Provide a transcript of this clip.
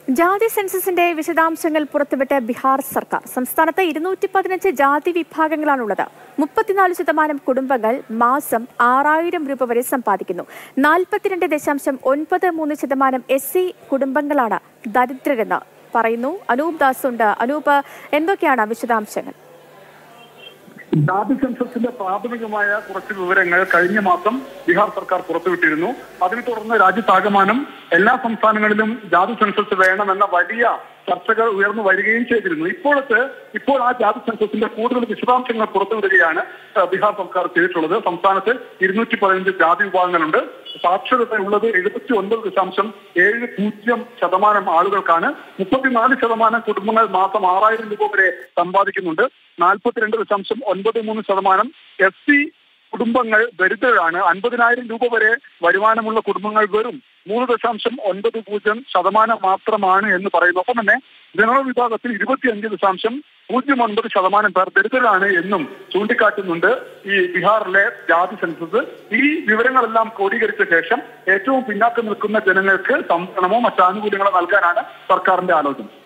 ജാതി സെൻസസിന്റെ വിശദാംശങ്ങൾ പുറത്തുവിട്ട ബീഹാർ സർക്കാർ സംസ്ഥാനത്ത് ഇരുന്നൂറ്റി പതിനഞ്ച് ജാതി വിഭാഗങ്ങളാണുള്ളത് മുപ്പത്തിനാല് ശതമാനം കുടുംബങ്ങൾ മാസം ആറായിരം രൂപ വരെ സമ്പാദിക്കുന്നു നാൽപ്പത്തിരണ്ട് ദശാംശം ഒൻപത് മൂന്ന് ശതമാനം എസ് സി കുടുംബങ്ങളാണ് ദരിദ്രരെന്ന് പറയുന്നു അനൂപ് ദാസ് ഉണ്ട് അനൂപ് എന്തൊക്കെയാണ് വിശദാംശങ്ങൾ ജാതി സെൻസസിന്റെ പ്രാഥമികമായ കുറച്ച് വിവരങ്ങൾ കഴിഞ്ഞ മാസം ബീഹാർ സർക്കാർ പുറത്തുവിട്ടിരുന്നു അതിനെ തുടർന്ന് രാജ്യത്താകമാനം എല്ലാ സംസ്ഥാനങ്ങളിലും ജാതി സെൻസസ് വേണമെന്ന വലിയ ചർച്ചകൾ ഉയർന്നു വരികയും ചെയ്തിരുന്നു ഇപ്പോഴത്തെ ഇപ്പോൾ ആ ജാതി സെൻസസിന്റെ കൂടുതൽ വിശദാംശങ്ങൾ പുറത്തുവിടുകയാണ് ആ, ബീഹാർ സർക്കാർ ചെയ്തിട്ടുള്ളത് സംസ്ഥാനത്ത് ഇരുന്നൂറ്റി പതിനഞ്ച് ജാതി വിഭാഗങ്ങളുണ്ട് സാക്ഷരത ഉള്ളത് എഴുപത്തി ഒൻപത് ദശാംശം ഏഴ് പൂജ്യം ശതമാനം ആളുകൾക്കാണ് മുപ്പത്തിനാല് ശതമാനം കുടുംബങ്ങൾ മാസം ആറായിരം രൂപ വരെ സമ്പാദിക്കുന്നുണ്ട് നാൽപ്പത്തിരണ്ട് ദശാംശം ഒൻപത് മൂന്ന് ശതമാനം എസ് സി കുടുംബങ്ങൾ ദരിദ്രരാണ് അൻപതിനായിരം രൂപ വരെ വരുമാനമുള്ള കുടുംബങ്ങൾ വെറും മൂന്ന് ദശാംശം ഒൻപത് പൂജ്യം ശതമാനം മാത്രമാണ് എന്ന് പറയുന്നു ഒപ്പം തന്നെ ജനറൽ വിഭാഗത്തിൽ ഇരുപത്തിയഞ്ച് ദശാംശം പൂജ്യം ഒൻപത് ശതമാനം പേർ ദരിദ്രരാണ് എന്നും ചൂണ്ടിക്കാട്ടുന്നുണ്ട് ഈ ബീഹാറിലെ ജാതി സെൻസസ് ഈ വിവരങ്ങളെല്ലാം ക്രോഡീകരിച്ച ശേഷം ഏറ്റവും പിന്നാക്കം നിൽക്കുന്ന ജനങ്ങൾക്ക് സംവരണമോ മറ്റ് ആനുകൂല്യങ്ങളോ നൽകാനാണ് സർക്കാരിന്റെ ആലോചന